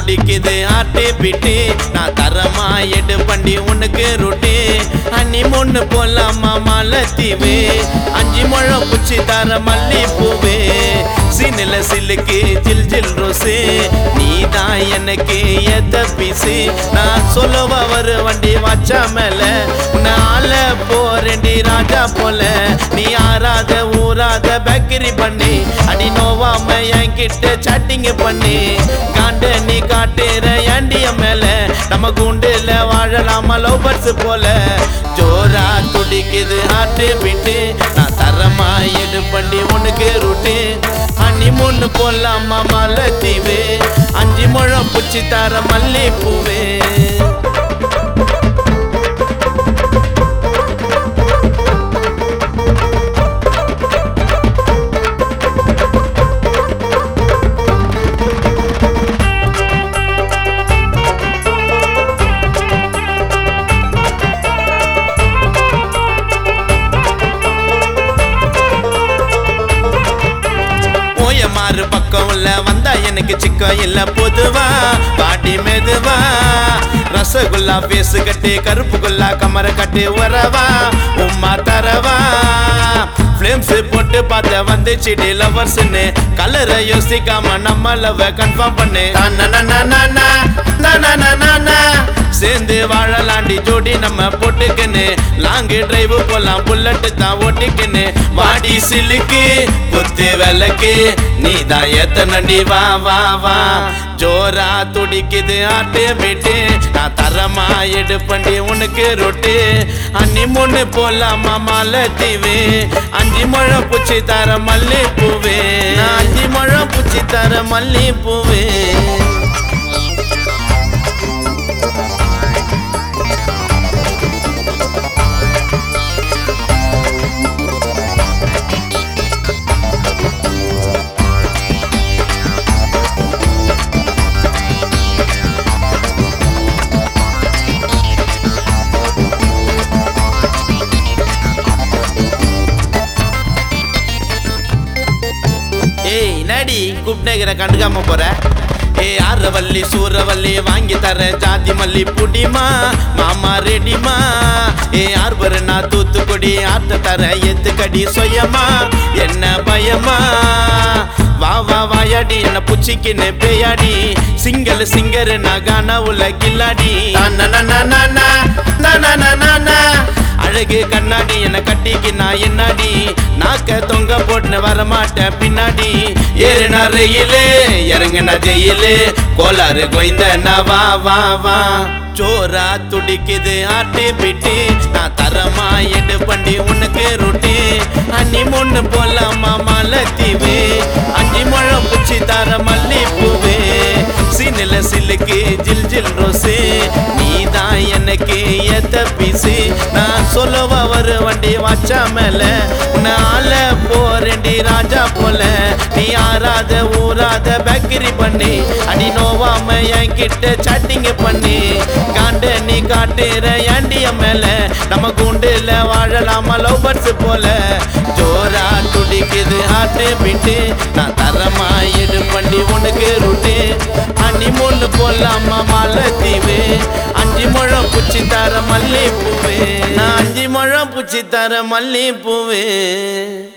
துடிக்குது ஆட்டு பிட்டு நான் தரமா எடு பண்ணி உனக்கு ரொட்டி அன்னி முன்னு போலாமா மாலத்தீவு அஞ்சு முழம் குச்சி தர மல்லி பூவு சீனில சில்லுக்கு ஜில் ஜில் ரோசு நீ தான் எனக்கு ஏத்த பீசு நான் சொல்லவா வரு வண்டி வச்சா மேல உன்னை ஆள போறேன்டி ராஜா போல நீ ஆறாத ஊறாத பேக்கரி பண்ணி அடி நோவாம என்கிட்ட சாட்டிங் பண்ணி காண்ட நீ காட்டுற ஏண்டிய மேல நம்ம குண்டுல வாழலாமா லவ் பர்ஸ் போல ஜோரா துடிக்குது ஆட்டு பிட்டு நான் தரமா எடு பண்ணி உனக்கு ரூட்டு அன்னி முன்னு போலாமா மலத்தீவு அஞ்சு முழம் புச்சி தர மல்லி பூவே போய மாறு பக்கம் உள்ள வந்தா எனக்கு சிக்கம் இல்ல பொதுவா பாட்டி மெதுவா ரசகுல்லா பேசு கட்டி கருப்புக்குள்ளா கமர கட்டி உறவா உம்மா தரவா ஃபிலிம்ஸ் போட்டு பார்த்த வந்துச்சு லவர்ஸ்னு கலரை யோசிக்காம நம்ம லவ் கன்ஃபார்ம் பண்ணு தானனனனனா, சேர்ந்து வாழலாண்டி ஜோடி நம்ம போட்டுக்கின்னு லாங் டிரைவ் போலாம் புல்லட்டு தான் ஓட்டிக்கின்னு வாடி சிலுக்கு குத்து விளக்கு நீ தான் எத்தனடி வா வா வா ஜோரா துடிக்குது ஆட்டு பிட்டு நான் தரமா எடு பண்ணி உனக்கு ரொட்டு அன்னி முன்னு போலாமா மாலத்தீவு அஞ்சு முழம் பூச்சி தர மல்லி பூவே நான் அஞ்சு முழம் பூச்சி தர மல்லி பூவே ஏய் நடி கூப்பிட்டேங்கிற கண்டுக்காம போற ஏய் ஆரவல்லி சூரவல்லி வாங்கி தர ஜாதி மல்லி புடிமா மாமா ரெடிமா ஏ ஆர்பர் நான் தூத்துக்குடி ஆத்த தர எத்துக்கடி சொயமா என்ன பயமா வா வா வாயாடி என்ன புச்சிக்கின்னு பேயாடி சிங்கல் சிங்கர் நான் கான உள்ள கில்லாடி அழகு கண்ணாடி என்ன கட்டிக்கு நான் என்னாடி நாக்க தொங்க போட்டு வரமாட்டேன் பின்னாடி ஏறுனா ரயிலு இறங்குனா ஜெயிலு கோளாறு கொய்ந்த வா வா வா சோரா துடிக்குது ஆட்டு பிட்டு நான் தரமா எடு பண்ணி உனக்கு ரொட்டி அன்னி முன்னு போலாமா மலத்தீவு அஞ்சு முழம் பூச்சி தர மல்லி பூவு சீனில சில்லுக்கு ஜில் ஜில் ரோசு நீ தான் எனக்கு ஏத்த பீசு நான் சொல்லவா வரு வண்டி வச்சா மேல உன்னை ஆள போறேன்டி ராஜா போல நீ ஆறாத ஊறாத பேக்கரி பண்ணி அடி நோவாம என்கிட்ட சாட்டிங் பண்ணி காண்ட நீ காட்டுற ஏண்டிய மேல நம்ம குண்டுல வாழலாமா லவ் பர்ஸ் போல ஜோரா துடிக்குது ஆட்டு பிட்டு நான் தரமா எடு பண்ணி உனக்கு ரூட்டு அன்னி முன்னு போலாமா மாலத்தீவு அஞ்சு முழம் பூச்சி தர மல்லி பூவே நான் அஞ்சு முழம் பூச்சி தர மல்லி பூவே